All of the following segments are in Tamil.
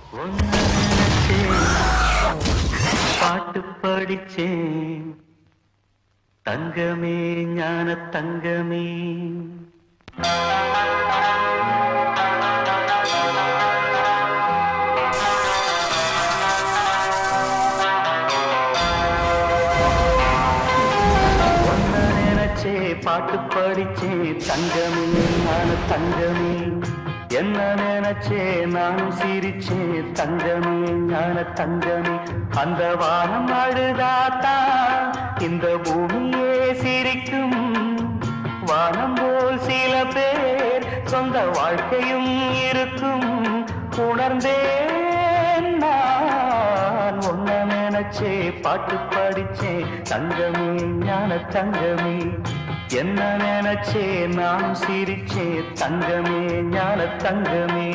ஒன்னு நினைச்சேன், பாட்டு படிச்சேன் தங்கமே ஞான தங்கமே ஒன்ன நினைச்சே பாட்டு படிச்சே தங்கமே ஞான தங்கமே என்ன நினைச்சே நானும் சிரிச்சே தங்கமே ஞான தங்கமே அந்த வானம் அழுதாத்தா இந்த பூமியே சிரிக்கும் வானம் போல் சில பேர் சொந்த வாழ்க்கையும் இருக்கும் உணர்ந்தேன் நான் ஒன்ன நினைச்சே பாட்டு படிச்சே தங்கமே ஞான தங்கமே என்ன நினைச்சே நான் சிரிச்சே தங்கமே ஞான தங்கமே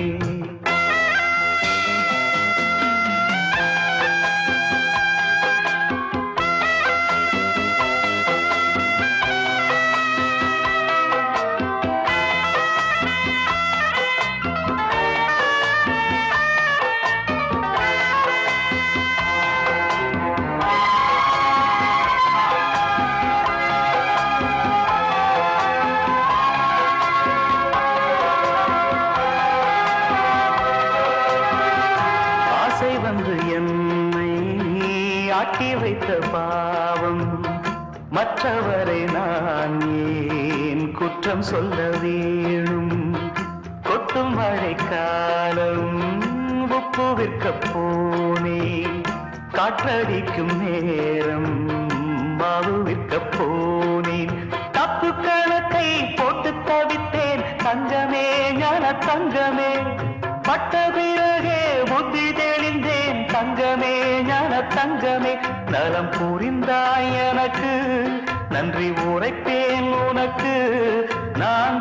ஆசை வந்து என்னை ஆட்டி வைத்த பாவம் மற்றவரை நான் ஏன் குற்றம் சொல்ல வேணும் கொட்டும் மழைக்காலம் உப்பு விற்க போனேன் காற்றடிக்கும் நேரம் மாவு விற்க போனேன் தப்பு கணக்கை போட்டு தவித்தேன் தங்கமே ஞான தங்கமே பட்ட பிறகே புத்தி தெளிந்தேன் தங்கமே ஞான தங்கமே நலம் புரிந்தாய் எனக்கு நன்றி உரைப்பேன் உனக்கு நான்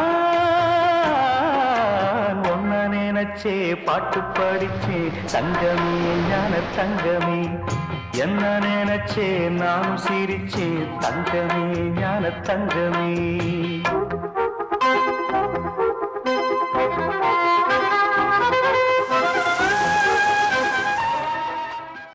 தான் ஒன்ன நினைச்சே பாட்டு படிச்சே தங்கமே ஞான தங்கமே என்ன நினைச்சே நானும் சிரிச்சே தங்கமே ஞான தங்கமே